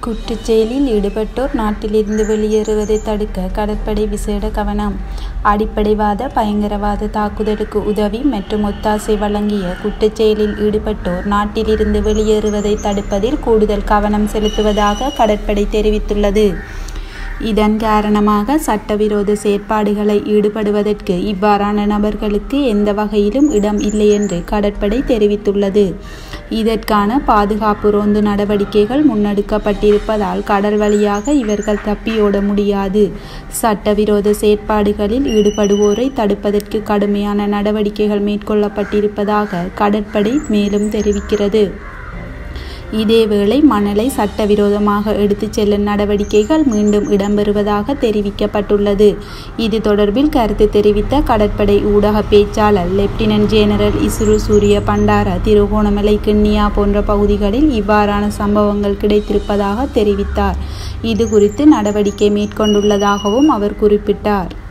குற்றச்செயலில் ஈடுபட்டோர் நாட்டிலிருந்து வெளியேறுவதை தடுக்க கடற்படை விசேட கவனம் அடிப்படைவாத பயங்கரவாத தாக்குதலுக்கு உதவி மற்றும் ஒத்தாசை வழங்கிய குற்றச்செயலில் ஈடுபட்டோர் நாட்டிலிருந்து வெளியேறுவதை தடுப்பதில் கூடுதல் கவனம் செலுத்துவதாக கடற்படை தெரிவித்துள்ளது இதன் காரணமாக சட்டவிரோத செயற்பாடுகளை ஈடுபடுவதற்கு இவ்வாறான நபர்களுக்கு எந்த வகையிலும் இடம் இல்லை என்று கடற்படை தெரிவித்துள்ளது இதற்கான பாதுகாப்பு ரோந்து நடவடிக்கைகள் முன்னெடுக்கப்பட்டிருப்பதால் கடல் வழியாக இவர்கள் தப்பியோட முடியாது சட்டவிரோத செயற்பாடுகளில் ஈடுபடுவோரை தடுப்பதற்கு கடுமையான நடவடிக்கைகள் மேற்கொள்ளப்பட்டிருப்பதாக கடற்படை மேலும் தெரிவிக்கிறது இதேவேளை மணலை சட்டவிரோதமாக எடுத்துச் செல்லும் நடவடிக்கைகள் மீண்டும் இடம்பெறுவதாக தெரிவிக்கப்பட்டுள்ளது இது தொடர்பில் கருத்து தெரிவித்த கடற்படை ஊடக பேச்சாளர் லெப்டினன்ட் ஜெனரல் இசுரு சூரிய பண்டார திருகோணமலை கிண்ணியா போன்ற பகுதிகளில் இவ்வாறான சம்பவங்கள் கிடைத்திருப்பதாக தெரிவித்தார் இது குறித்து நடவடிக்கை மேற்கொண்டுள்ளதாகவும் அவர் குறிப்பிட்டார்